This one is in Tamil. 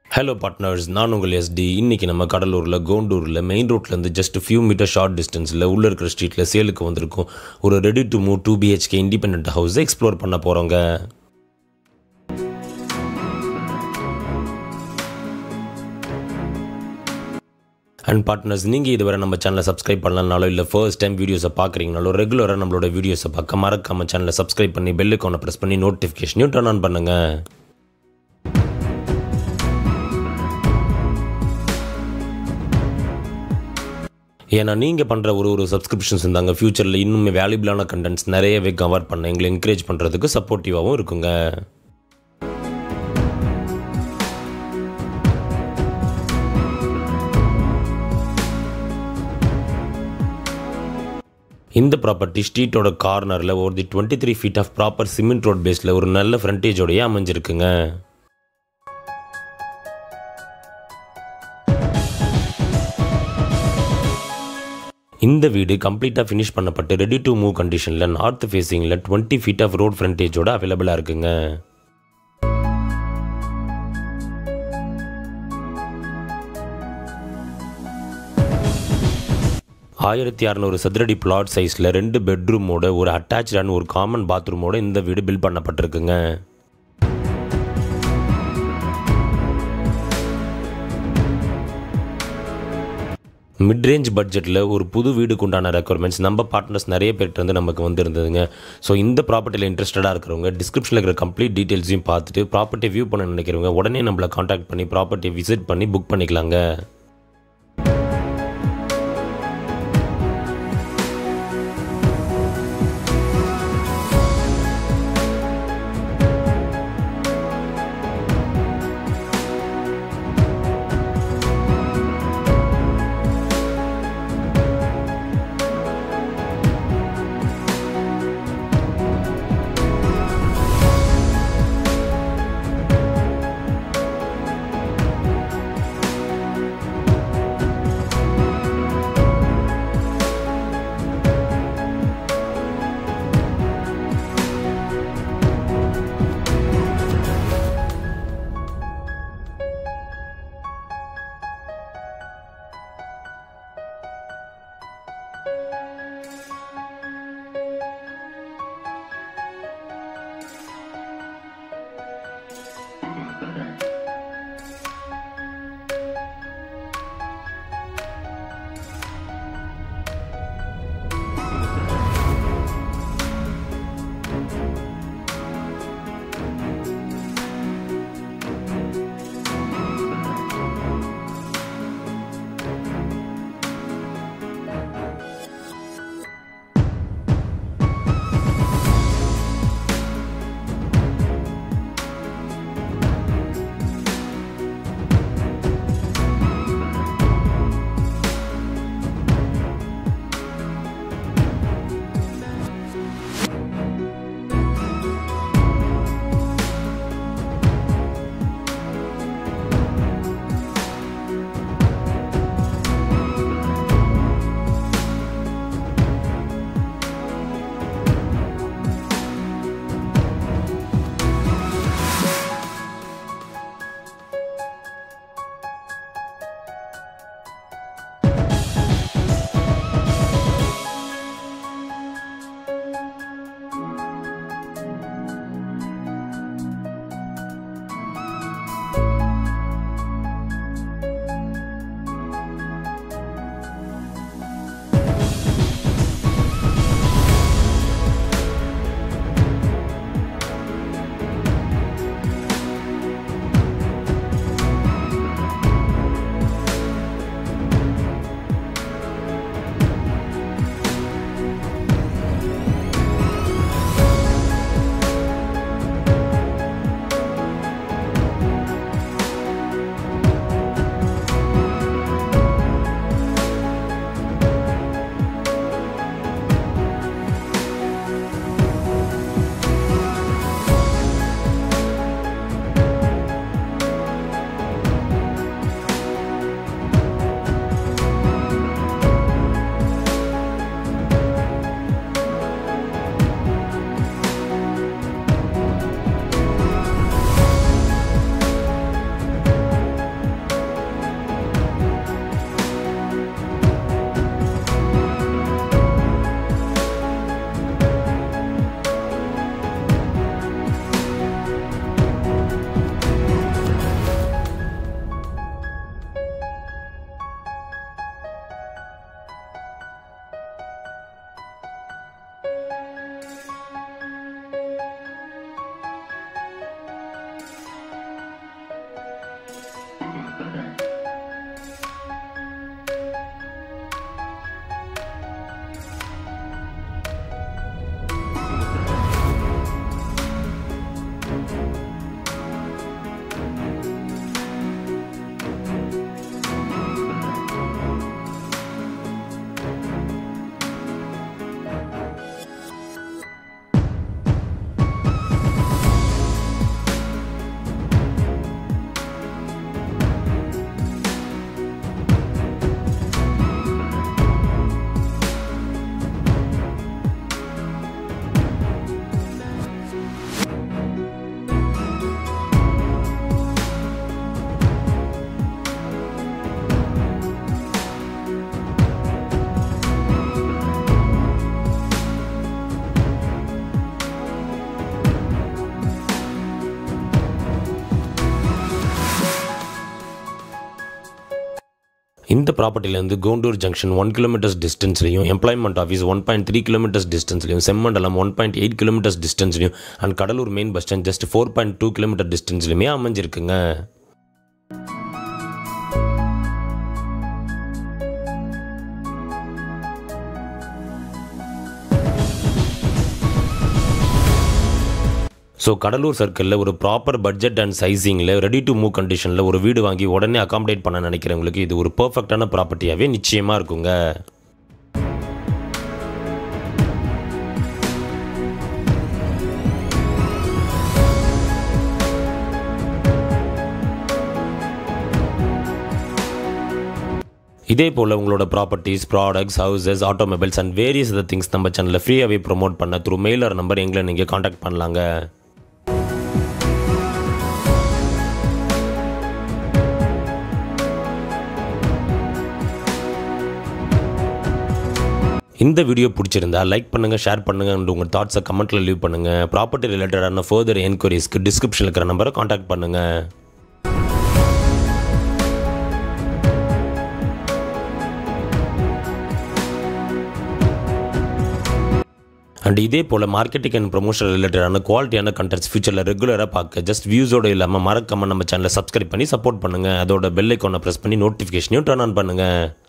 ஹலோ பார்ட்னர்ஸ் நான் உங்கள் எஸ்டி இன்றைக்கி நம்ம கடலூரில் கோண்டூரில் மெயின் ரோட்லேருந்து ஜஸ்ட் ஃபியூ மீட்டர் ஷார்ட் டிஸ்டன்ஸில் உள்ளே இருக்கிற ஸ்ட்ரீட்டில் சேலுக்கு வந்திருக்கோம் ஒரு ready to move two BHK independent ஹவுஸை எக்ஸ்ப்ளோர் பண்ண போகிறோங்க அண்ட் பார்ட்னர்ஸ் நீங்கள் இதுவரை நம்ம சேனலை சப்ஸ்கிரைப் பண்ணலனாலோ இல்லை ஃபர்ஸ்ட் டைம் வீடியோஸை பார்க்குறீங்கனாலோ ரெகுலராக நம்மளோட வீடியோஸை பார்க்க மறக்காம சேனலை சப்ஸ்கிரைப் பண்ணி பெல்லுக்கான ப்ரெஸ் பண்ணி நோட்டிஃபிகேஷனையும் டர்ன் ஆன் பண்ணுங்கள் ஏன்னா நீங்கள் பண்ணுற ஒரு ஒரு சப்ஸ்கிரிப்ஷன்ஸ் இருந்தாங்க ஃப்யூச்சரில் இன்னுமே வேல்யூபிளான கண்டென்ட்ஸ் நிறையவே கவர் பண்ண எங்களை என்கரேஜ் பண்ணுறதுக்கு சப்போர்ட்டிவாகவும் இருக்குங்க இந்த ப்ராப்பர்ட்டி ஸ்ட்ரீட்டோட கார்னரில் ஒரு the twenty three feet of proper cement road பேஸில் ஒரு நல்ல ஃப்ரண்டேஜோடய அமைஞ்சிருக்குங்க இந்த வீடு கம்ப்ளீட்டாக ஃபினிஷ் பண்ணப்பட்டு ரெடி டு மூவ் கண்டிஷனில் நார்த் ஃபேஸிங்கில் டுவெண்ட்டி ஃபீட் ஆஃப் ரோட் ஃப்ரண்டேஜோட அவைலபிளாக இருக்குங்க ஆயிரத்தி அறநூறு சதுரடி பிளாட் சைஸில் ரெண்டு பெட்ரூமோட ஒரு அட்டாச்சான ஒரு காமன் பாத்ரூமோட இந்த வீடு பில்ட் பண்ணப்பட்டிருக்குங்க மிட் ரேஞ்ச் பட்ஜெட்டில் ஒரு புது வீடுக்கு உண்டான ரெக்குவயர்மெண்ட்ஸ் நம்ம பார்ட்னர்ஸ் நிறைய பேர்கிட்ட வந்து நமக்கு வந்திருந்ததுங்க ஸோ இந்த ப்ராப்பர்ட்டியில் இன்ட்ரெஸ்டடாக இருக்கிறவங்க டிஸ்கிரிப்ஷனில் இருக்கிற கம்ப்ளீட் டீட்டெயில்ஸையும் பார்த்துட்டு ப்ராப்பர்ட்டி வியூ பண்ண நினைக்கிறவங்க உடனே நம்மளை காண்டாக்ட் பண்ணி ப்ராப்பர்ட்டி விசிட் பண்ணி புக் பண்ணிக்கலாங்க இந்த ப்ராப்பர்ட்டிலேருந்து கோண்டூர் ஜங்ஷன் ஒன் கிலோமீட்டர்ஸ் டிஸ்டன்ஸ்லையும் employment office one point three kilometres டிஸ்டன்ஸ்லையும் Semmandalam one point eight kilometres டிஸ்டன்ஸ்லையும் and Cuddalore main bus stand just four point two kilometre டிஸ்டன்ஸ்லையுமே அமைஞ்சிருக்குங்க ஸோ கடலூர் சர்க்கிளில் ஒரு ப்ராப்பர் பட்ஜெட் அண்ட் சைஸிங்கில் ரெடி டு மூவ் கண்டிஷனில் ஒரு வீடு வாங்கி உடனே அகாமடேட் பண்ண நினைக்கிறவங்களுக்கு இது ஒரு பர்ஃபெக்டான ப்ராப்பர்ட்டியாகவே நிச்சயமாக இருக்குங்க இதே போல் உங்களோட properties products houses automobiles and various other things நம்ம சேனலில் ஃப்ரீயாகவே ப்ரோமோட் பண்ண த்ரூ மெயிலர் நம்பர் எங்களை நீங்கள் காண்டாக்ட் பண்ணலாங்க இந்த வீடியோ பிடிச்சிருந்தா லைக் பண்ணுங்கள் ஷேர் பண்ணுங்கள் and உங்கள் தாட்ஸை கமெண்ட்டில் லீவ் பண்ணுங்கள் ப்ராப்பர்ட்டி ரிலேட்டடான ஃபர்தர் என்கொயரிஸ்க்கு டிஸ்கிரிப்ஷனில் இருக்கிற நம்பரை காண்டாக்ட் பண்ணுங்கள் அண்ட் இதே போல் மார்க்கெட்டிங் அண்ட் ப்ரொமோஷன் ரிலேட்டடான குவாலிட்டியான கண்டென்ட்ஸ் ஃபியூச்சரில் ரெகுலராக பார்க்க ஜஸ்ட் வியூஸோடு இல்லாமல் மறக்காமல் நம்ம சேனலை சப்ஸ்கிரைப் பண்ணி சப்போர்ட் பண்ணுங்கள் அதோட பெல் ஐக்கானை ப்ரெஸ் பண்ணி நோட்டிஃபிகேஷனையும் டர்ன் ஆன் பண்ணுங்கள்